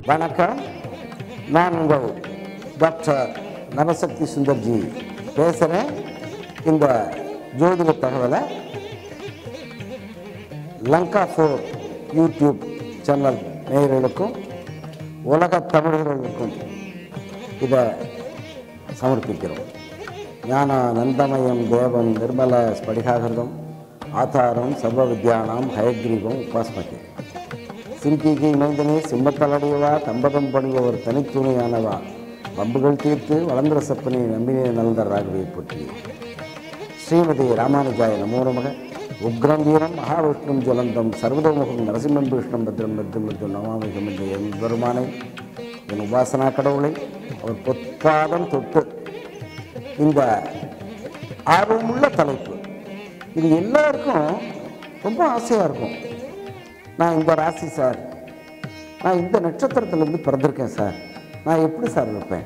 வணக்கம் நான் உங்கள் டாக்டர் நவசக்தி சுந்தர்ஜி பேசுகிறேன் இந்த ஜோதிட தகவலை லங்கா ஃபோர் யூடியூப் சேனல் நேயர்களுக்கும் உலகத் தமிழர்களுக்கும் இதை சமர்ப்பிக்கிறோம் ஞான நந்தமயம் தேவம் நிர்மல ஸ்படிகாகிருதம் ஆதாரம் சர்வ வித்யானாம் ஹயக்ரீவம் உபாஸ்மகே சிம்பிகை இணைந்தனே சிம்மத்தலடையவா தம்பகம் பணிபவர் தனித்துணையானவா வம்புகள் தீர்த்து வளர்ந்த சப்பனை நம்பினே நலந்த ராகவை போற்றி ஸ்ரீமதி ராமானுஜாய நமோ நமக உக்ரம் வீரம் மகாவிஷ்ணும் ஜுவலந்தம் சர்வதோமுகம் நரசிம்மம் விஷ்ணம் பத்ரம் பத்ரம் பத்ரம் நமாமிகம் என்ற என் பெருமானை என் உபாசனா கடவுளை அவர் பொற்பாதம் தொட்டு இந்த ஆர்வமுள்ள தலைப்பு இது எல்லாருக்கும் ரொம்ப ஆசையாக இருக்கும் நான் இந்த ராசி சார் நான் இந்த நட்சத்திரத்திலேருந்து பிறந்திருக்கேன் சார் நான் எப்படி சார் இருப்பேன்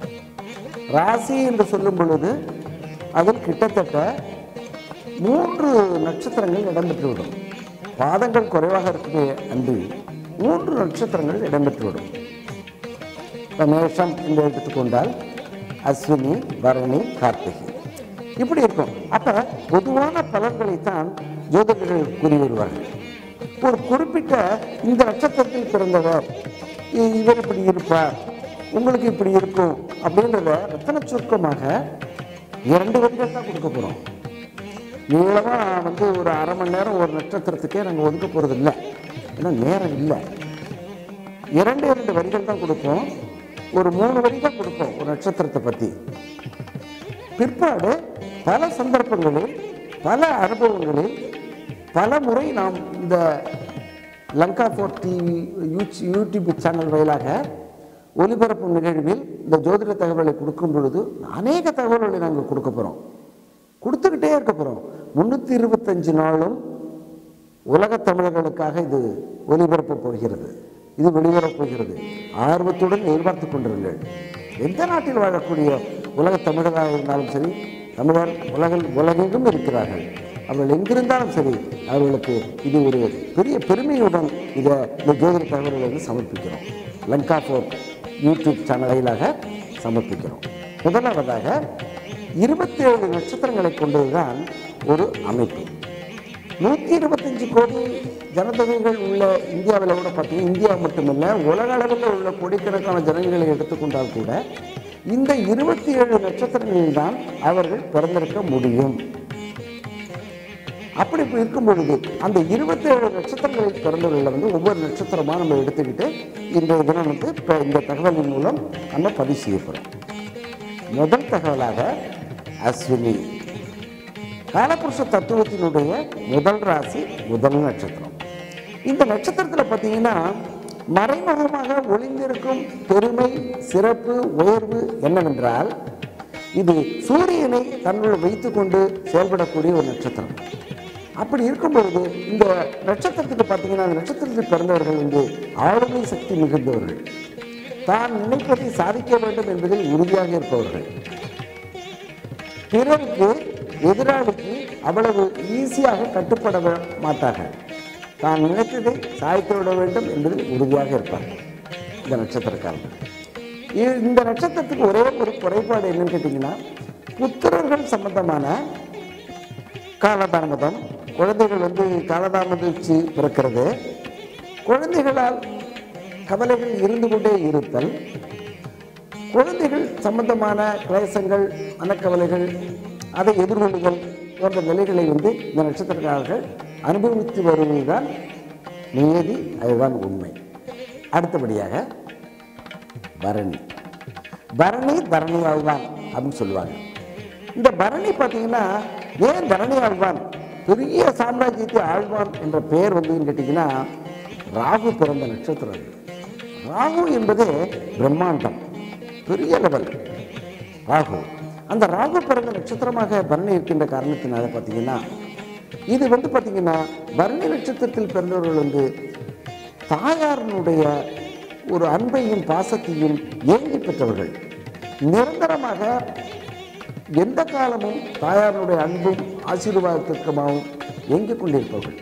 ராசி என்று சொல்லும் பொழுது அதில் கிட்டத்தட்ட மூன்று நட்சத்திரங்கள் இடம்பெற்றுவிடும் பாதங்கள் குறைவாக இருக்கவே அன்றி மூன்று நட்சத்திரங்கள் இடம்பெற்றுவிடும் இப்போ மேஷம் என்று எடுத்துக்கொண்டால் அஸ்வினி பரணி கார்த்திகை இப்படி இருக்கும் அப்போ பொதுவான பலன்களைத்தான் ஜோதிடர்கள் கூறி வருவார்கள் ஒரு குறிப்பிட்ட இந்த நட்சத்திரத்தில் பிறந்தவர் இ- இவர் இப்படி இருப்பார் உங்களுக்கு இப்படி இருக்கும் அப்படின்றத ரத்தன சுருக்கமாக இரண்டு வரிகள் தான் கொடுக்க போகிறோம் நீளமாக வந்து ஒரு அரை மணி நேரம் ஒரு நட்சத்திரத்துக்கே நாங்கள் ஒதுக்க போகிறது இல்லை ஏன்னா நேரம் இல்லை இரண்டு இரண்டு வரிகள் தான் கொடுப்போம் ஒரு மூணு வரி தான் கொடுப்போம் ஒரு நட்சத்திரத்தை பற்றி பிற்பாடு பல சந்தர்ப்பங்களில் பல அனுபவங்களில் பல முறை நாம் இந்த Lanka four TV YouTube channel வாயிலாக ஒலிபரப்பும் நிகழ்வில் இந்த ஜோதிட தகவலை கொடுக்கும் பொழுது அநேக தகவல்களை நாங்கள் கொடுக்க போகிறோம் கொடுத்துக்கிட்டே இருக்க போகிறோம் முந்நூற்றி இருபத்தஞ்சு நாளும் உலகத் தமிழர்களுக்காக இது ஒலிபரப்ப போகிறது இது வெளிவரப் போகிறது ஆர்வத்துடன் எதிர்பார்த்து கொண்டிருங்கள் எந்த நாட்டில் வாழக்கூடிய உலகத் தமிழராக இருந்தாலும் சரி தமிழர் உலகில் உலகெங்கும் இருக்கிறார்கள் அவர்கள் எங்கிருந்தாலும் சரி அவர்களுக்கு இது ஒரு பெரிய பெருமையுடன் இதை இந்த ஜோதிட தகவல்களை வந்து சமர்ப்பிக்கிறோம் லங்கா ஃபோர் யூடியூப் சேனலாக சமர்ப்பிக்கிறோம் முதலாவதாக இருபத்தேழு நட்சத்திரங்களை கொண்டதுதான் ஒரு அமைப்பு நூற்றி இருபத்தஞ்சு கோடி ஜனத்தொகைகள் உள்ள இந்தியாவில் கூட பார்த்தீங்கன்னா இந்தியா மட்டுமல்ல உலக அளவில் உள்ள கோடிக்கணக்கான ஜனங்களை எடுத்துக்கொண்டால் கூட இந்த இருபத்தி ஏழு நட்சத்திரங்களில் தான் அவர்கள் பிறந்திருக்க முடியும் அப்படி இப்படி இருக்கும் பொழுது அந்த இருபத்தேழு நட்சத்திரங்களில் பிறந்தவர்களை வந்து ஒவ்வொரு நட்சத்திரமாக நம்ம எடுத்துக்கிட்டு இந்த தினம் வந்து இப்போ இந்த தகவலின் மூலம் நம்ம பதிவு செய்ய போகிறோம் முதல் தகவலாக அஸ்வினி காலபுருஷ தத்துவத்தினுடைய முதல் ராசி முதல் நட்சத்திரம் இந்த நட்சத்திரத்தில் பார்த்தீங்கன்னா மறைமுகமாக ஒளிந்திருக்கும் பெருமை சிறப்பு உயர்வு என்னவென்றால் இது சூரியனை தன்னுள் வைத்துக்கொண்டு செயல்படக்கூடிய ஒரு நட்சத்திரம் அப்படி இருக்கும்பொழுது இந்த நட்சத்திரத்துக்கு பார்த்தீங்கன்னா அந்த நட்சத்திரத்தில் பிறந்தவர்கள் வந்து ஆளுமை சக்தி மிகுந்தவர்கள் தான் நினைப்பதை சாதிக்க வேண்டும் என்பதில் உறுதியாக இருப்பவர்கள் பிறருக்கு எதிராளிக்கு அவ்வளவு ஈஸியாக கட்டுப்பட வே- மாட்டார்கள் தான் நினைத்ததை சாய்த்து விட வேண்டும் என்பதில் உறுதியாக இருப்பார்கள் இந்த நட்சத்திரக்காரர்கள் இ- இந்த நட்சத்திரத்துக்கு ஒரே ஒரு குறைபாடு என்னன்னு கேட்டிங்கன்னா புத்திரர்கள் சம்பந்தமான காலதாமதம் குழந்தைகள் வந்து காலதாமதிச்சு பிறக்கிறது குழந்தைகளால் கவலைகள் இருந்து கொண்டே இருத்தல் குழந்தைகள் சம்பந்தமான கிளேசங்கள் மனக்கவலைகள் அதை எதிர்கொள்ளுதல் போன்ற நிலைகளை வந்து இந்த நட்சத்திரக்காரர்கள் அனுபவித்து வருவதுதான் நியதி அதுதான் உண்மை அடுத்தபடியாக பரணி பரணி தரணி ஆழ்வான் அப்படின்னு சொல்லுவாங்க இந்த பரணி பார்த்தீங்கன்னா ஏன் தரணி ஆழ்வான் பெரிய சாம்ராஜ்யத்தை ஆழ்வான் என்ற பெயர் வந்ததுன்னு கேட்டிங்கன்னா ராகு பிறந்த நட்சத்திரம் அது. ராகு என்பது பிரம்மாண்டம் பெரிய லெவல் ராகு அந்த ராகு பிறந்த நட்சத்திரமாக பரணி இருக்கின்ற காரணத்தினால பார்த்தீங்கன்னா இது வந்து பார்த்தீங்கன்னா பரணி நட்சத்திரத்தில் பிறந்தவர்கள் வந்து தாயாரினுடைய ஒரு அன்பையும் பாசத்தையும் ஏங்கி பெற்றவர்கள் நிரந்தரமாக எந்த காலமும் தாயாருடைய அன்பும் ஆசீர்வாதத்திற்குமாகவும் ஏங்கிக் கொண்டிருப்பவர்கள்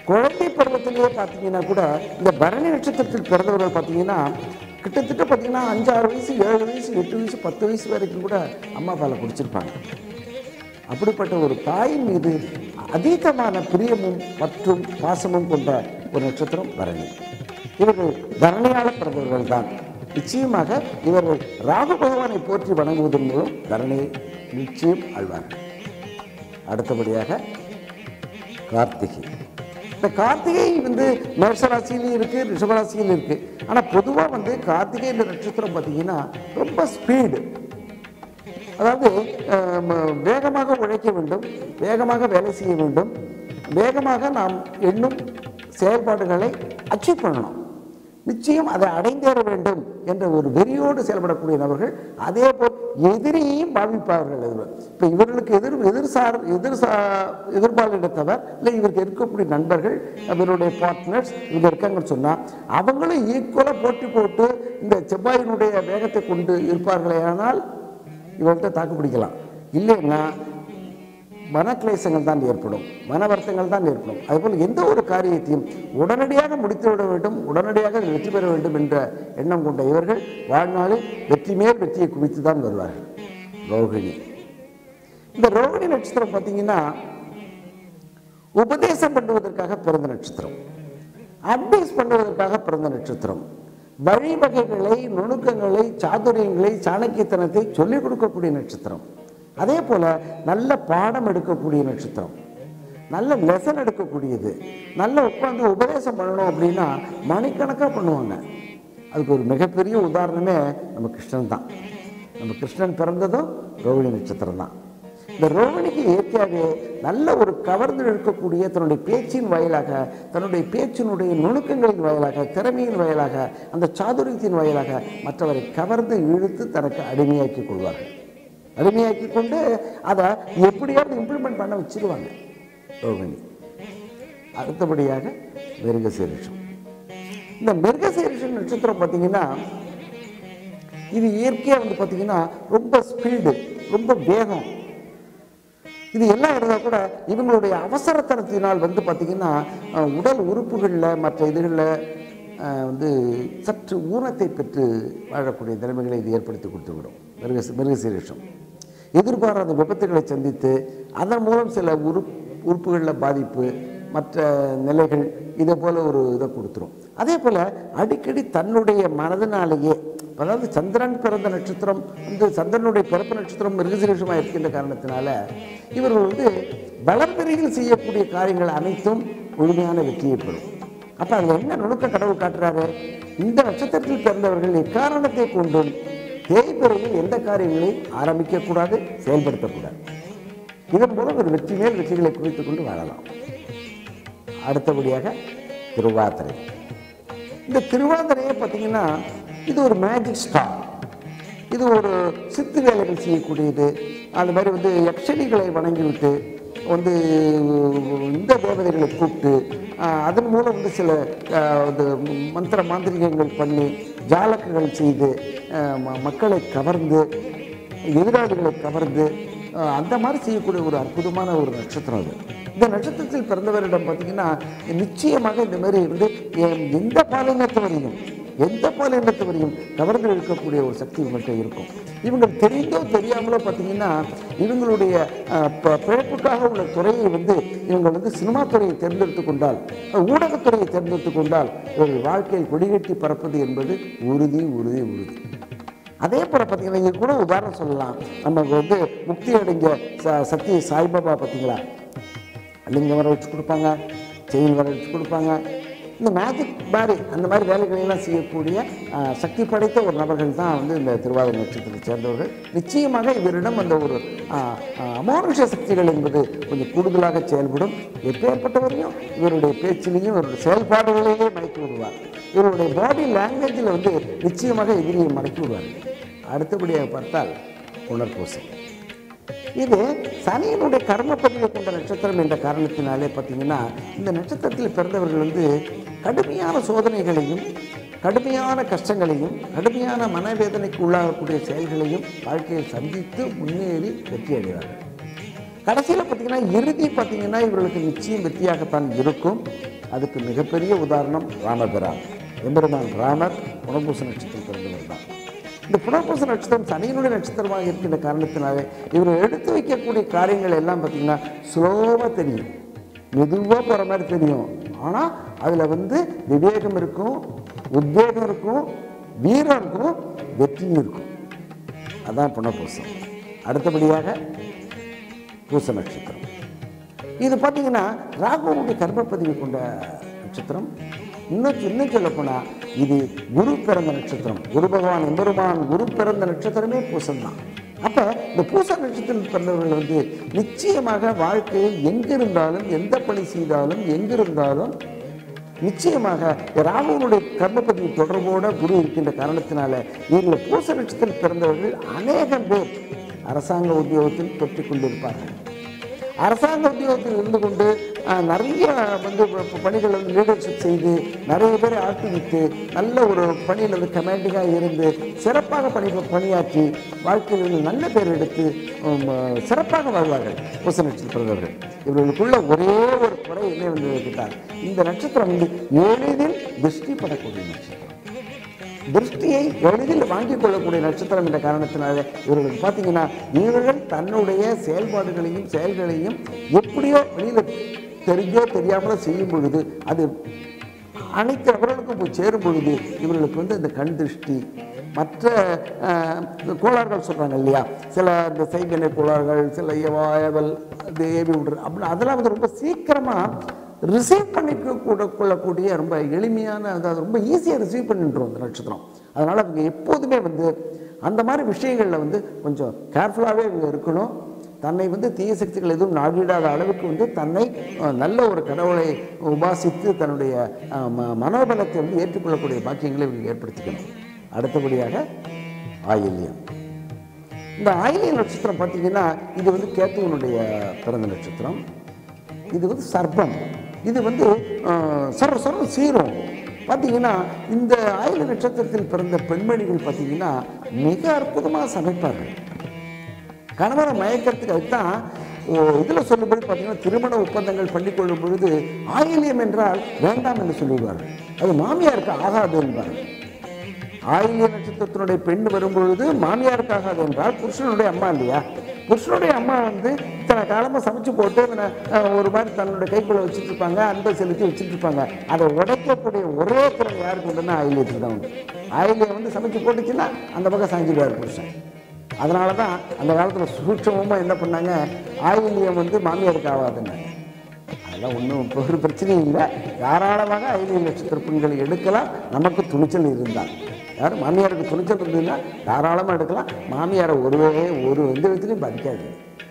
குழந்தை பருவத்திலேயே பார்த்தீங்கன்னா கூட இந்த பரணி நட்சத்திரத்தில் பிறந்தவர்கள் பார்த்தீங்கன்னா கிட்டத்தட்ட பார்த்தீங்கன்னா அஞ்சு ஆறு வயசு ஏழு வயசு எட்டு வயசு பத்து வயசு வரைக்கும் கூட அம்மா பாலை குடிச்சிருப்பாங்க அப்படிப்பட்ட ஒரு தாயின் மீது அதீதமான பிரியமும் மற்றும் பாசமும் கொண்ட ஒரு நட்சத்திரம் பரணி இவர்கள் தரணியால பிறந்தவர்கள் தான் நிச்சயமாக இவர்கள் ராகு பகவானை போற்றி வணங்குவதன் மூலம் தரணியை நிச்சயம் ஆழ்வார்கள் அடுத்தபடியாக கார்த்திகை இந்த கார்த்திகை வந்து மேஷராசியிலையும் இருக்குது ரிஷபராசியிலும் இருக்குது ஆனால் பொதுவாக வந்து கார்த்திகை என்ற நட்சத்திரம் பார்த்தீங்கன்னா ரொம்ப ஸ்பீடு அதாவது அஹ், ம- வேகமாக உழைக்க வேண்டும் வேகமாக வேலை செய்ய வேண்டும் வேகமாக நாம் எண்ணும் செயல்பாடுகளை அச்சீவ் பண்ணணும் நிச்சயம் அதை அடைந்தேற வேண்டும் என்ற ஒரு வெறியோடு செயல்படக்கூடிய நபர்கள் அதே போல் எதிரியையும் பாவிப்பார்கள் இவர் இப்போ இவர்களுக்கு எதிர் எதிர்சார் எதிர் சா எதிர்பாலிடத்தவர் இல்லை இவருக்கு இருக்கக்கூடிய நண்பர்கள் இவருடைய பார்ட்னர்ஸ் இவங்க இருக்காங்கன்னு சொன்னால் அவங்களும் ஈக்குவலாக போட்டி போட்டு இந்த செவ்வாயினுடைய வேகத்தை கொண்டு இருப்பார்களே ஆனால் இவர்கிட்ட தாக்கு பிடிக்கலாம் இல்லைன்னா மனக்லேசங்கள் தான் ஏற்படும் மன வருத்தங்கள் தான் ஏற்படும் அதுபோல் எந்த ஒரு காரியத்தையும் உடனடியாக முடித்துவிட வேண்டும் உடனடியாக அதில் வெற்றி பெற வேண்டும் என்ற எண்ணம் கொண்ட இவர்கள் வாழ்நாளில் வெற்றி மேல் வெற்றியை குவித்து தான் வருவார்கள் ரோகிணி இந்த ரோகிணி நட்சத்திரம் பார்த்தீங்கன்னா உபதேசம் பண்ணுவதற்காக பிறந்த நட்சத்திரம் அட்வைஸ் பண்ணுவதற்காக பிறந்த நட்சத்திரம் வழிவகைகளை நுணுக்கங்களை சாதுரியங்களை சாணக்கியத்தனத்தை சொல்லிக் கொடுக்கக்கூடிய நட்சத்திரம் அதே போல நல்ல பாடம் எடுக்கக்கூடிய நட்சத்திரம் நல்ல லெசன் எடுக்கக்கூடியது நல்ல உட்காந்து உபதேசம் பண்ணணும் அப்படின்னா மணிக்கணக்காக பண்ணுவாங்க அதுக்கு ஒரு மிகப்பெரிய உதாரணமே நம்ம கிருஷ்ணன் தான் நம்ம கிருஷ்ணன் பிறந்ததும் ரோகிணி நட்சத்திரம் தான் இந்த ரோகிணிக்கு இயற்கையாகவே நல்ல ஒரு கவர்ந்து இருக்கக்கூடிய தன்னுடைய பேச்சின் வாயிலாக தன்னுடைய பேச்சினுடைய நுணுக்கங்களின் வாயிலாக திறமையின் வாயிலாக அந்த சாதுரியத்தின் வாயிலாக மற்றவரை கவர்ந்து இழுத்து தனக்கு அடிமையாக்கி கொள்வார்கள் அடிமையாக்கி கொண்டு அதை எப்படியாவது இம்ப்ளிமெண்ட் பண்ண வச்சிருவாங்க ரோகிணி அடுத்தபடியாக மிருகசீரிஷம் இந்த மிருகசீரிஷம் நட்சத்திரம் பார்த்தீங்கன்னா இது இயற்கையாக வந்து பார்த்தீங்கன்னா ரொம்ப ஸ்பீடு ரொம்ப வேகம் இது எல்லாம் இருந்தால் கூட இவங்களுடைய அவசரத்தனத்தினால் வந்து பார்த்திங்கன்னா அஹ், உடல் உறுப்புகளில் மற்ற இதுகளில் அஹ், வந்து சற்று ஊனத்தை பெற்று வாழக்கூடிய நிலைமைகளை இது ஏற்படுத்தி கொடுத்துவிடும் மிருக மிருகசீரிஷம் எதிர்பாராத விபத்துகளை சந்தித்து அதன் மூலம் சில உறு உறுப்புகளில் பாதிப்பு மற்ற நிலைகள் இதே போல் ஒரு இதை கொடுத்துரும் அதே போல் அடிக்கடி தன்னுடைய மனதினாலேயே அதாவது சந்திரன் பிறந்த நட்சத்திரம் வந்து சந்திரனுடைய பிறப்பு நட்சத்திரம் மிருகசீரிஷமாக இருக்கின்ற காரணத்தினால இவர்கள் வந்து வளர்பிறையில் செய்யக்கூடிய காரியங்கள் அனைத்தும் முழுமையான வெற்றியை பெறும் அப்போ அதில் என்ன நுணுக்க கடவுள் காட்டுறாரு இந்த நட்சத்திரத்தில் பிறந்தவர்கள் எக்காரணத்தை கொண்டும் தேய்பிறையில் எந்த காரியங்களையும் ஆரம்பிக்கக்கூடாது செயல்படுத்தக்கூடாது இதன் மூலம் ஒரு வெற்றி மேல் வெற்றிகளை குவித்துக் கொண்டு வாழலாம் அடுத்தபடியாக திருவாதிரை இந்த திருவாதிரையை பார்த்தீங்கன்னா இது ஒரு மேஜிக் ஸ்டார் இது ஒரு சித்து வேலைகள் செய்யக்கூடியது அந்த மாதிரி வந்து யக்ஷணிகளை வணங்கிவிட்டு வந்து இந்த தேவதைகளை கூப்பிட்டு ஆஹ், அதன் மூலம் வந்து சில ஆஹ், இது மந்திர மாந்திரிகங்கள் பண்ணி ஜாலக்குகள் செய்து ஆஹ், ம- மக்களை கவர்ந்து எதிராளிகளை கவர்ந்து ஆஹ், அந்த மாதிரி செய்யக்கூடிய ஒரு அற்புதமான ஒரு நட்சத்திரம் அது இந்த நட்சத்திரத்தில் பிறந்தவரிடம் பார்த்தீங்கன்னா நிச்சயமாக இந்த மாதிரி வந்து எ- எந்த பாலினத்தவரையும் எந்த பாலினத்தவரையும் கவர்ந்து இருக்கக்கூடிய ஒரு சக்தி இவங்கள்ட்ட இருக்கும் இவங்க தெரிந்தோ தெரியாமலோ பார்த்தீங்கன்னா இவங்களுடைய ஆஹ், ப- பிழைப்புக்காக உள்ள துறையை வந்து இவங்க வந்து சினிமா துறையை தேர்ந்தெடுத்து கொண்டால் அஹ், ஊடகத்துறையை தேர்ந்தெடுத்து கொண்டால் ஒரு வாழ்க்கையில் கொடிகட்டி பறப்பது என்பது உறுதி உறுதி உறுதி அதே போல் பார்த்தீங்கன்னா இங்கே கூட உதாரணம் சொல்லலாம் நமக்கு வந்து முக்தி அடைஞ்ச ச சத்திய சாய்பாபா பார்த்தீங்களா லிங்கம் வர வச்சு கொடுப்பாங்க செயின் வர வச்சு கொடுப்பாங்க இந்த மேஜிக் மாதிரி அந்த மாதிரி வேலைகளை எல்லாம் செய்யக்கூடிய ஆஹ், சக்தி படைத்த ஒரு நபர்கள் தான் வந்து இந்த திருவாதிரை நட்சத்திரத்தை சேர்ந்தவர்கள் நிச்சயமாக இவரிடம் அந்த ஒரு ஆஹ், ஆஹ், அமானுஷ சக்திகள் என்பது கொஞ்சம் கூடுதலாக செயல்படும் எப்பேற்பட்டவரையும் இவருடைய பேச்சிலையும் இவருடைய செயல்பாடுகளிலேயே மயக்கி விடுவார் இவருடைய பாடி லாங்குவேஜில் வந்து நிச்சயமாக எதிரியை மடக்கி விடுவார் அடுத்தபடியாக பார்த்தால் புனர்பூசம் இது சனியினுடைய கர்மப்பதிவை கொண்ட நட்சத்திரம் என்ற காரணத்தினாலே பார்த்தீங்கன்னா இந்த நட்சத்திரத்தில் பிறந்தவர்கள் வந்து கடுமையான சோதனைகளையும் கடுமையான கஷ்டங்களையும் கடுமையான மனவேதனைக்கு உள்ளாகக்கூடிய செயல்களையும் வாழ்க்கையில் சந்தித்து முன்னேறி வெற்றி அடைவார்கள் கடைசியில் பார்த்தீங்கன்னா இறுதி பார்த்தீங்கன்னா இவர்களுக்கு நிச்சயம் வெற்றியாகத்தான் இருக்கும் அதுக்கு மிகப்பெரிய உதாரணம் ராமபிரான் எம்பெருமான் ராமர் புனர்பூச நட்சத்திரம் பிறந்தவர் தான் இந்த புனர்பூச நட்சத்திரம் சனியினுடைய நட்சத்திரமாக இருக்கின்ற காரணத்தினாலே இவர் எடுத்து வைக்கக்கூடிய காரியங்கள் எல்லாம் பார்த்தீங்கன்னா ஸ்லோவாக தெரியும் மெதுவாக போகிற மாதிரி தெரியும் ஆனால் அதில் வந்து விவேகம் இருக்கும் உத்வேகம் இருக்கும் வீரம் இருக்கும் வெற்றியும் இருக்கும் அதான் புனர்பூசம் அடுத்தபடியாக பூச நட்சத்திரம் இது பார்த்தீங்கன்னா ராகுவுடைய கர்ப்பப்பதிவு கொண்ட நட்சத்திரம் இன்னும் இன்னும் சொல்லப்போனால் இது குரு பிறந்த நட்சத்திரம் குரு பகவான் எம்பெருமான் குரு பிறந்த நட்சத்திரமே பூசம் தான் அப்போ இந்த பூச நட்சத்திரத்தில் பிறந்தவர்கள் வந்து நிச்சயமாக வாழ்க்கையில் எங்கிருந்தாலும் எந்த பணி செய்தாலும் எங்கிருந்தாலும் நிச்சயமாக ராகுவனுடைய கர்மப்பதிவு தொடர்போட குரு இருக்கின்ற காரணத்தினால இதில் பூச நட்சத்திரத்தில் பிறந்தவர்கள் அநேகம் பேர் அரசாங்க உத்தியோகத்தில் பெற்றுக் கொண்டிருப்பார்கள் அரசாங்க உத்தியோகத்தில் இருந்து கொண்டு அஹ், நிறைய வந்து ப- பணிகள் வந்து லீடர்ஷிப் செய்து நிறைய பேரை ஆட்டுவித்து நல்ல ஒரு பணியில் வந்து கமாண்டிங்காக இருந்து சிறப்பாக பணி பணியாற்றி வாழ்க்கையில் வந்து நல்ல பேர் எடுத்து உம், சிறப்பாக வாழ்வார்கள் பூச நட்சத்திரம் பிறந்தவர்கள் இவர்களுக்குள்ள ஒரே ஒரு குறை என்ன வந்து கேட்டால் இந்த நட்சத்திரம் வந்து எளிதில் திருஷ்டி படக்கூடிய நட்சத்திரம் திருஷ்டியை எளிதில் வாங்கிக் கொள்ளக்கூடிய நட்சத்திரம் என்ற காரணத்தினால இவர்களுக்கு பார்த்தீங்கன்னா இவர்கள் தன்னுடைய செயல்பாடுகளையும் செயல்களையும் எப்படியோ வெளியில் தெரிஞ்சோ தெரியாமலோ செய்யும் பொழுது அது அனைத்து நபர்களுக்கும் போய் சேரும் பொழுது இவர்களுக்கு வந்து இந்த கண் திருஷ்டி மற்ற அஹ், இந்த கோளாறுகள் சொல்கிறாங்க இல்லையா சில இந்த செய்வினை கோளாறுகள் சில ஏவாயவல் இது ஏவி விடுற அப்படின்னு அதெல்லாம் வந்து ரொம்ப சீக்கிரமாக ரிசீவ் பண்ணிக்க கூட கொள்ளக்கூடிய ரொம்ப எளிமையான அதாவது ரொம்ப ஈஸியாக ரிசீவ் பண்ணிட்டுரும் அந்த நட்சத்திரம் அதனால் அவங்க எப்போதுமே வந்து அந்த மாதிரி விஷயங்களில் வந்து கொஞ்சம் கேர்ஃபுல்லாகவே இவங்க இருக்கணும் தன்னை வந்து தீய சக்திகள் எதுவும் நாடிடாத அளவுக்கு வந்து தன்னை அஹ், நல்ல ஒரு கடவுளை உபாசித்து தன்னுடைய அஹ், ம- மனோபலத்தை வந்து ஏற்றுக்கொள்ளக்கூடிய பாக்கியங்களை இவங்க ஏற்படுத்திக்கணும் அடுத்தபடியாக ஆயில்யம் இந்த ஆயிலிய நட்சத்திரம் பார்த்தீங்கன்னா இது வந்து கேத்துவனுடைய பிறந்த நட்சத்திரம் இது வந்து சர்ப்பம் இது வந்து அஹ், சொர சொர சீரும் பார்த்தீங்கன்னா இந்த ஆயுள நட்சத்திரத்தில் பிறந்த பெண்மணிகள் பார்த்தீங்கன்னா மிக அற்புதமாக சமைப்பார்கள் கணவரை மயக்கிறதுக்கு அதுதான் இதில் சொல்லும்போது பார்த்தீங்கன்னா திருமண ஒப்பந்தங்கள் பண்ணிக்கொள்ளும் பொழுது ஆயில்யம் என்றால் வேண்டாம் என்று சொல்லிவிடுவார்கள் அது மாமியாருக்கு ஆகாது என்பார்கள் ஆயில்ய நட்சத்திரத்தினுடைய பெண் வரும்பொழுது மாமியாருக்கு ஆகாது என்றால் புருஷனுடைய அம்மா இல்லையா புருஷனுடைய அம்மா வந்து இத்தனை காலமாக சமைச்சு போட்டு இவனை, அஹ், ஒரு மாதிரி தன்னுடைய கைக்குள்ள வச்சுட்டு இருப்பாங்க அன்பை செலுத்தி வச்சுட்டு இருப்பாங்க அதை உடைக்கக்கூடிய ஒரே திறன் யாருக்கு உண்டுன்னா ஆயில்யத்துக்கு தான் உண்டு ஆயில்யம் வந்து சமைச்சு போட்டுச்சுன்னா அந்த பக்கம் சாஞ்சிடுவார் புருஷன் அதனால தான் அந்த காலத்தில் சூட்சமமாக என்ன பண்ணாங்க ஆயில்யம் வந்து மாமியாருக்கு ஆகாதுன்னு அதெல்லாம் ஒன்றும் ஒரு பிரச்சனையும் இல்லை தாராளமாக ஐந்து நட்சத்திர பெண்களை எடுக்கலாம் நமக்கு துணிச்சல் இருந்தால் யார் மாமியாருக்கு துணிச்சல் இருந்ததுன்னா தாராளமாக எடுக்கலாம் மாமியாரை ஒரு வகை- ஒரு எந்த விதத்துலையும் பாதிக்காது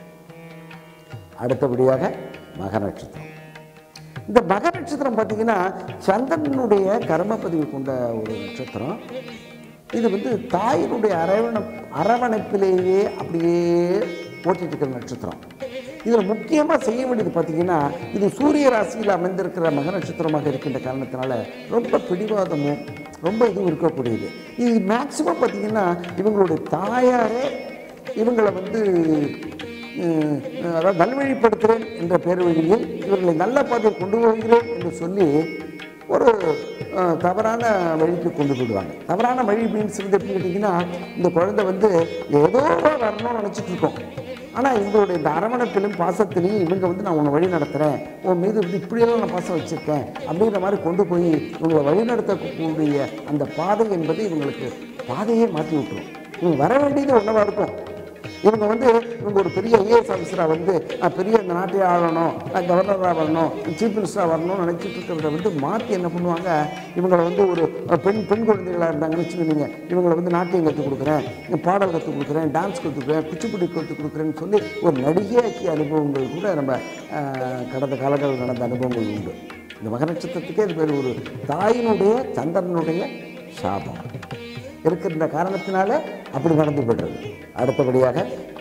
அடுத்தபடியாக மக நட்சத்திரம் இந்த மக நட்சத்திரம் பார்த்தீங்கன்னா சந்திரனுடைய கர்மப்பதிவு கொண்ட ஒரு நட்சத்திரம் இது வந்து தாயினுடைய அரவணை அரவணைப்பிலேயே அப்படியே ஓட்டிட்டு இருக்கிற நட்சத்திரம் இதில் முக்கியமாக செய்ய வேண்டியது பார்த்தீங்கன்னா இது சூரிய ராசியில் அமைந்திருக்கிற மக நட்சத்திரமாக இருக்கின்ற காரணத்தினால ரொம்ப பிடிவாதமும் ரொம்ப இதுவும் இருக்கக்கூடியது இது மேக்சிமம் பார்த்தீங்கன்னா இவங்களுடைய தாயாரே இவங்களை வந்து அஹ், அதாவது நல்வழிப்படுத்துகிறேன் என்ற பேர் வழியில் இவர்களை நல்ல பாதையில் கொண்டு போகிறேன் என்று சொல்லி ஒரு அஹ், தவறான வழிக்கு கொண்டு போயிடுவாங்க தவறான வழி மீன்ஸ் வந்து எப்படி கேட்டிங்கன்னா இந்த குழந்தை வந்து ஏதோ வரணும்னு நினச்சிட்டு இருக்கோம் ஆனால் இவங்களுடைய இந்த அரவணைப்பிலும் பாசத்திலையும் இவங்க வந்து நான் உன்னை வழி நடத்துகிறேன் உன் மீது வந்து இப்படியெல்லாம் நான் பாசம் வச்சுருக்கேன் அப்படிங்கிற மாதிரி கொண்டு போய் இவங்களை வழிநடத்தக்கூடிய அந்த பாதை என்பது இவங்களுக்கு பாதையே மாற்றி விட்டுரும் இவங்க வர வேண்டியது ஒன்றவா இருக்கும் இவங்க வந்து இவங்க ஒரு பெரிய ஐஏஎஸ் ஆஃபீஸராக வந்து நான் பெரிய இந்த நாட்டை ஆளணும் நான் கவர்னராக வரணும் சீஃப் மினிஸ்டராக வரணும்னு நினச்சிட்டு இருக்கிறத வந்து மாற்றி என்ன பண்ணுவாங்க இவங்களை வந்து ஒரு அஹ், பெண் பெண் குழந்தைகளாக இருந்தாங்கன்னு வச்சுக்கோங்க இவங்களை வந்து நாட்டியம் கற்றுக் கொடுக்குறேன் பாடல் கற்றுக் கொடுக்குறேன் டான்ஸ் கற்றுக் கொடுக்குறேன் குச்சிப்புடி கற்றுக் கொடுக்குறேன்னு சொல்லி ஒரு நடிகையாக்கிய அனுபவங்கள் கூட நம்ம அஹ், கடந்த காலங்களில் நடந்த அனுபவங்கள் உண்டு இந்த மக நட்சத்திரத்துக்கே இது பேர் ஒரு தாயினுடைய சந்திரனுடைய சாபம் இருக்கின்ற காரணத்தினால அப்படி நடந்து போய்டுறது அடுத்தபடியாக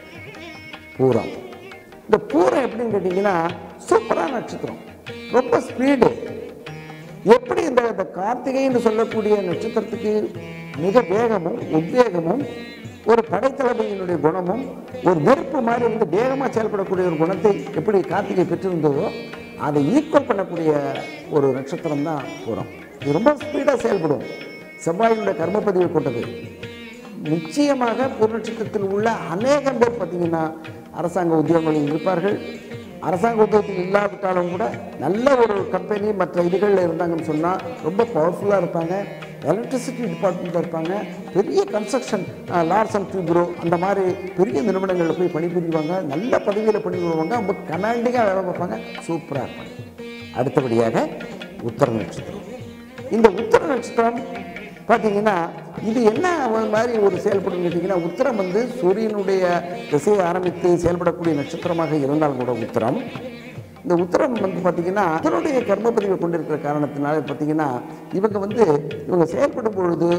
பூரம் இந்த பூரம் எப்படின்னு கேட்டிங்கன்னா சூப்பரான நட்சத்திரம் ரொம்ப ஸ்பீடு எப்படி இந்த இந்த கார்த்திகைன்னு சொல்லக்கூடிய நட்சத்திரத்துக்கு மிக வேகமும் உத்வேகமும் ஒரு படைத்தளபதியினுடைய குணமும் ஒரு நெருப்பு மாதிரி வந்து வேகமாக செயல்படக்கூடிய ஒரு குணத்தை எப்படி கார்த்திகை பெற்றிருந்ததோ அதை ஈக்குவல் பண்ணக்கூடிய ஒரு நட்சத்திரம் தான் பூரம் இது ரொம்ப ஸ்பீடாக செயல்படும் செவ்வாயினுடைய கர்மப்பதிவை கொண்டது நிச்சயமாக பூர்வ நட்சத்திரத்தில் உள்ள அநேகம் பேர் பார்த்தீங்கன்னா அரசாங்க உத்தியோகங்களில் இருப்பார்கள் அரசாங்க உத்தியோகத்தில் இல்லாவிட்டாலும் கூட நல்ல ஒரு கம்பெனி மற்ற இதுகளில் இருந்தாங்கன்னு சொன்னால் ரொம்ப பவர்ஃபுல்லாக இருப்பாங்க எலக்ட்ரிசிட்டி டிபார்ட்மெண்ட்டில் இருப்பாங்க பெரிய கன்ஸ்ட்ரக்ஷன் லார்ஸ் அண்ட் டியூப்ரோ அந்த மாதிரி பெரிய நிறுவனங்களில் போய் பணிபுரிவாங்க நல்ல பதவியில் பணிபுரிவாங்க ரொம்ப கமாண்டிங்காக வேலை பார்ப்பாங்க சூப்பராக இருப்பாங்க அடுத்தபடியாக உத்தர நட்சத்திரம் இந்த உத்தர நட்சத்திரம் பார்த்தீங்கன்னா இது என்ன ஒரு மாதிரி ஒரு செயல்படும் கேட்டிங்கன்னா உத்தரம் வந்து சூரியனுடைய திசையை ஆரம்பித்து செயல்படக்கூடிய நட்சத்திரமாக இருந்தாலும் கூட உத்தரம் இந்த உத்தரம் வந்து பார்த்தீங்கன்னா அதனுடைய கர்மப்பதிவை கொண்டிருக்கிற காரணத்தினால பார்த்தீங்கன்னா இவங்க வந்து இவங்க செயல்படும் பொழுது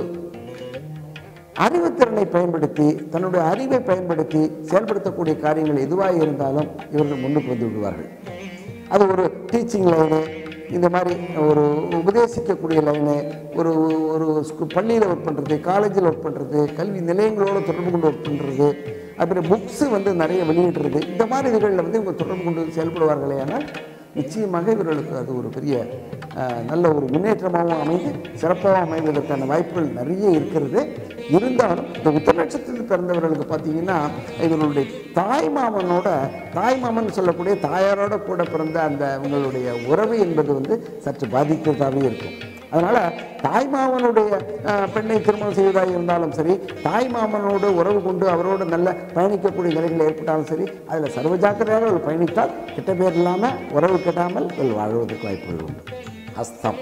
அறிவுத்திறனை பயன்படுத்தி தன்னுடைய அறிவை பயன்படுத்தி செயல்படுத்தக்கூடிய காரியங்கள் எதுவாக இருந்தாலும் இவர்கள் முன்னுக்கு வந்து விடுவார்கள் அது ஒரு டீச்சிங் லைனு இந்த மாதிரி ஒரு உபதேசிக்கக்கூடிய லைனு ஒரு ஒரு ஸ்கூ பள்ளியில் ஒர்க் பண்ணுறது காலேஜில் ஒர்க் பண்ணுறது கல்வி நிலையங்களோடு தொடர்பு கொண்டு ஒர்க் பண்ணுறது அப்புறம் புக்ஸு வந்து நிறைய வெளியிடுறது இந்த மாதிரி இதுகளில் வந்து இவங்க தொடர்பு கொண்டு செயல்படுவார்களே ஆனால் நிச்சயமாக இவர்களுக்கு அது ஒரு பெரிய அஹ், நல்ல ஒரு முன்னேற்றமாகவும் அமைந்து சிறப்பாகவும் அமைவதற்கான வாய்ப்புகள் நிறைய இருக்கிறது இருந்தாலும் இந்த உத்தர நட்சத்திரத்தில் பிறந்தவர்களுக்கு பார்த்தீங்கன்னா இவர்களுடைய தாய்மாமனோட தாய்மாமன் சொல்லக்கூடிய தாயாரோட கூட பிறந்த அந்த அவங்களுடைய உறவு என்பது வந்து சற்று பாதிக்கிறதாகவே இருக்கும் அதனால் தாய்மாமனுடைய அஹ், பெண்ணை திருமணம் செய்வதாக இருந்தாலும் சரி தாய்மாமனோடு உறவு கொண்டு அவரோடு நல்ல பயணிக்கக்கூடிய நிலைகள் ஏற்பட்டாலும் சரி அதில் சர்வ ஜாக்கிரதையாக அவர்கள் பயணித்தால் கிட்ட பேர் இல்லாமல் உறவு கெட்டாமல் இவர்கள் வாழ்வதற்கு வாய்ப்புகள் உண்டு ஹஸ்தம்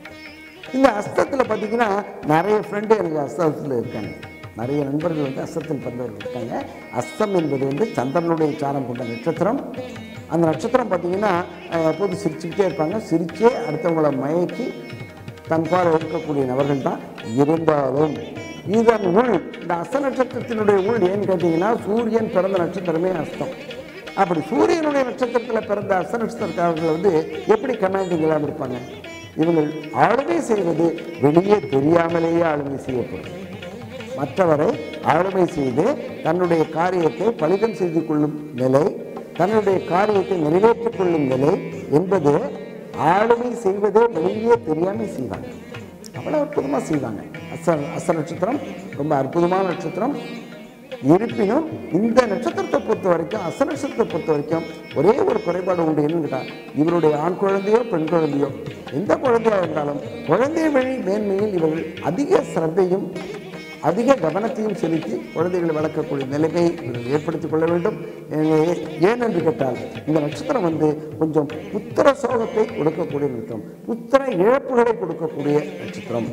இந்த அஸ்தத்தில் பார்த்தீங்கன்னா நிறைய ஃப்ரெண்டு எனக்கு அஸ்தத்தில் இருக்காங்க நிறைய நண்பர்கள் வந்து அஸ்தத்தில் பிறந்தவர்கள் இருக்காங்க அஸ்தம் என்பது வந்து சந்திரனுடைய சாரம் கொண்ட நட்சத்திரம் அந்த நட்சத்திரம் பார்த்தீங்கன்னா அஹ், எப்போதும் சிரிச்சுக்கிட்டே இருப்பாங்க சிரிச்சே அடுத்தவங்களை மயக்கி தன்பால் இருக்கக்கூடிய நபர்கள் தான் இருந்தாலும் இதன் உள் இந்த அஸ்த நட்சத்திரத்தினுடைய உள் ஏன்னு கேட்டிங்கன்னா சூரியன் பிறந்த நட்சத்திரமே அஸ்தம் அப்படி சூரியனுடைய நட்சத்திரத்தில் பிறந்த அஸ்த நட்சத்திரக்காரர்கள் வந்து எப்படி கமாண்டிங் இல்லாமல் இருப்பாங்க இவங்கள் ஆளுமை செய்வது வெளியே தெரியாமலேயே ஆளுமை செய்யப்படும் மற்றவரை ஆளுமை செய்து தன்னுடைய காரியத்தை பலிதம் செய்து கொள்ளும் நிலை தன்னுடைய காரியத்தை நிறைவேற்றிக் கொள்ளும் நிலை என்பது ஆளுமை செய்வதே வெளியே தெரியாமல் செய்வாங்க அவ்வளோ அற்புதமாக செய்வாங்க அச அச நட்சத்திரம் ரொம்ப அற்புதமான நட்சத்திரம் இருப்பினும் இந்த நட்சத்திரத்தை பொறுத்த வரைக்கும் அச நட்சத்திரத்தை பொறுத்த வரைக்கும் ஒரே ஒரு குறைபாடு உண்டு என்னன்னு கேட்டால் இவருடைய ஆண் குழந்தையோ பெண் குழந்தையோ எந்த குழந்தையா இருந்தாலும் குழந்தை வழி மேன்மையில் இவர்கள் அதிக சிரத்தையும் அதிக கவனத்தையும் செலுத்தி குழந்தைகளை வளர்க்கக்கூடிய நிலைமையை இவர்கள் ஏற்படுத்திக் கொள்ள வேண்டும் ஏ- ஏன் என்று கேட்டால் இந்த நட்சத்திரம் வந்து கொஞ்சம் புத்திர சோகத்தை கொடுக்கக்கூடிய நட்சத்திரம் புத்திர இழப்புகளை கொடுக்கக்கூடிய நட்சத்திரம்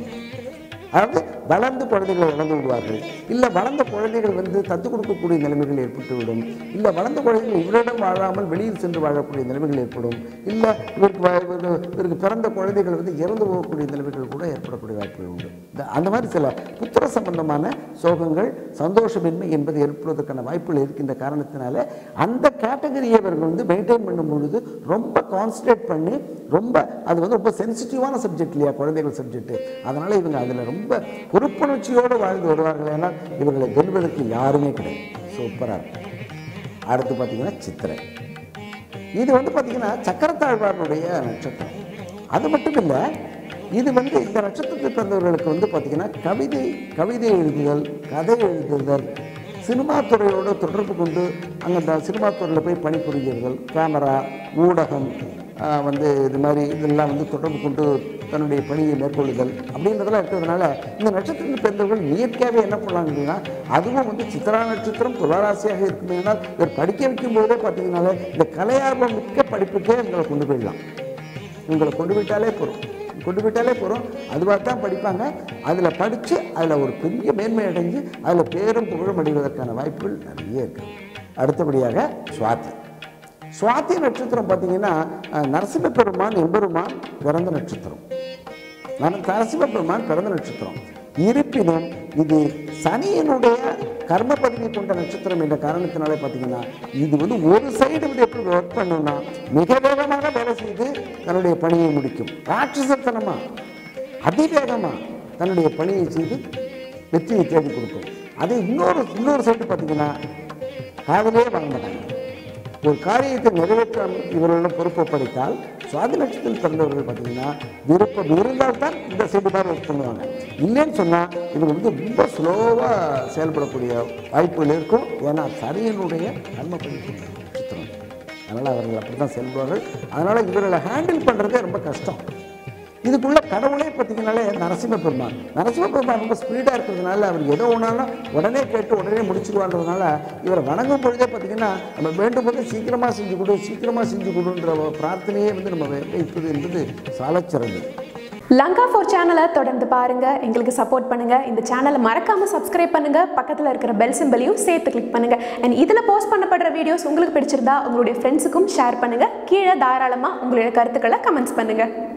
அதாவது வளர்ந்த குழந்தைகளை இழந்து விடுவார்கள் இல்லை வளர்ந்த குழந்தைகள் வந்து தத்து கொடுக்கக்கூடிய நிலைமைகள் ஏற்பட்டுவிடும் இல்லை வளர்ந்த குழந்தைகள் இவரிடம் வாழாமல் வெளியில் சென்று வாழக்கூடிய நிலைமைகள் ஏற்படும் இல்லை இவருக்கு வ- இவருக்கு இவருக்கு பிறந்த குழந்தைகள் வந்து இறந்து போகக்கூடிய நிலைமைகள் கூட ஏற்படக்கூடிய வாய்ப்புகள் உண்டு இந்த- அந்த மாதிரி சில புத்திர சம்பந்தமான சோகங்கள் சந்தோஷமின்மை என்பது ஏற்படுவதற்கான வாய்ப்புகள் இருக்கின்ற காரணத்தினால அந்த கேட்டகரியை இவர்கள் வந்து மெயின்டைன் பண்ணும் பொழுது ரொம்ப கான்சன்ட்ரேட் பண்ணி ரொம்ப அது வந்து ரொம்ப சென்சிட்டிவான சப்ஜெக்ட் இல்லையா குழந்தைகள் சப்ஜெக்ட் அதனால இவங்க அதில் ரொம்ப பொறுப்புணர்ச்சியோடு வாழ்ந்து வருவார்கள் ஏன்னா இவர்களை வெல்வதற்கு யாருமே கிடையாது சூப்பராக இருக்கும் அடுத்து பார்த்தீங்கன்னா சித்திரை இது வந்து பார்த்தீங்கன்னா சக்கரத்தாழ்வாருடைய நட்சத்திரம் அது மட்டும் இல்லை இது வந்து இந்த நட்சத்திரத்தில் பிறந்தவர்களுக்கு வந்து பார்த்தீங்கன்னா கவிதை கவிதை எழுதுதல் கதை எழுதுதல் சினிமா துறையோடு தொடர்பு கொண்டு அங்கே அந்த சினிமா துறையில் போய் பணிபுரிகிறதல் கேமரா ஊடகம் ஆஹ், வந்து இது மாதிரி இதெல்லாம் வந்து தொடர்பு கொண்டு தன்னுடைய பணியை மேற்கொள்ளுதல் அப்படின்றதெல்லாம் இருக்கிறதுனால இந்த நட்சத்திரத்தில் பிறந்தவர்கள் இயற்கையாகவே என்ன பண்ணலாங்க அப்படின்னா அதுவும் வந்து சித்திரா நட்சத்திரம் துளாராசியாக இருக்குமேனால் இவர் படிக்க வைக்கும் போதே பார்த்தீங்கன்னாலே இந்த கலையார்வம் மிக்க படிப்புக்கே இவங்களை கொண்டு போயிடலாம் இவங்களை கொண்டு விட்டாலே போகிறோம் கொண்டு விட்டாலே போகிறோம் அதுவாக தான் படிப்பாங்க அதில் படித்து அதில் ஒரு பெரிய மேன்மை அடைஞ்சு அதில் பேரும் புகழும் அடைவதற்கான வாய்ப்புகள் நிறைய இருக்குது அடுத்தபடியாக சுவாதி சுவாதி நட்சத்திரம் பார்த்தீங்கன்னா அஹ், நரசிம்ம பெருமான் எம்பெருமான் பிறந்த நட்சத்திரம் நர- நரசிம்ம பெருமான் பிறந்த நட்சத்திரம் இருப்பினும் இது சனியினுடைய கர்ம பதவி கொண்ட நட்சத்திரம் என்ற காரணத்தினாலே பார்த்தீங்கன்னா இது வந்து ஒரு சைடு வந்து எப்படி ஒர்க் பண்ணும்னா மிக வேகமாக வேலை செய்து தன்னுடைய பணியை முடிக்கும் ராட்சசத்தனமா அதிவேகமாக தன்னுடைய பணியை செய்து வெற்றியை தேடி கொடுக்கும் அது இன்னொரு இன்னொரு சைடு பார்த்தீங்கன்னா காதலே வாங்க மாட்டாங்க ஒரு காரியத்தை நிறைவேற்ற இவர்களிடம் பொறுப்பு ஒப்படைத்தால் சுவாதி நட்சத்திரத்தில் பிறந்தவர்கள் பார்த்தீங்கன்னா விருப்பம் இருந்தால் தான் இந்த சைடு தான் ஒர்க் பண்ணுவாங்க இல்லைன்னு சொன்னால் இவங்க வந்து ரொம்ப ஸ்லோவாக செயல்படக்கூடிய வாய்ப்புகள் இருக்கும் ஏன்னா சரியனுடைய நன்மைப்படி நட்சத்திரம் அதனால் அவர்கள் அப்படி தான் செயல்படுவார்கள் அதனால் இவர்களை ஹேண்டில் பண்ணுறதே ரொம்ப கஷ்டம் இதுக்குள்ள கடவுளே பார்த்தீங்கன்னாலே நரசிம்ம பெருமான் நரசிம்ம பெருமான் ரொம்ப ஸ்பீடாக இருக்கிறதுனால அவர் எதோ ஒன்றாலும் உடனே கேட்டு உடனே முடிச்சுக்குவான்றதுனால இவரை வணங்கும் பொழுதே பார்த்தீங்கன்னா நம்ம வேண்டும் போது சீக்கிரமாக செஞ்சு கொடு சீக்கிரமாக செஞ்சு கொடுன்ற பிரார்த்தனையே வந்து நம்ம வைப்பது என்பது சாலச்சிறந்தது லங்கா ஃபோர் சேனலை தொடர்ந்து பாருங்க எங்களுக்கு சப்போர்ட் பண்ணுங்க இந்த சேனலை மறக்காம சப்ஸ்கிரைப் பண்ணுங்க பக்கத்தில் இருக்கிற பெல் சிம்பலையும் சேர்த்து கிளிக் பண்ணுங்க அண்ட் இதில் போஸ்ட் பண்ணப்படுற வீடியோஸ் உங்களுக்கு பிடிச்சிருந்தா உங்களுடைய ஃப்ரெண்ட்ஸுக்கும் ஷேர் பண்ணுங்க கீழே தாராளமாக உங்களுடைய கருத்துக்களை கமெண்ட்ஸ் பண்ணுங்க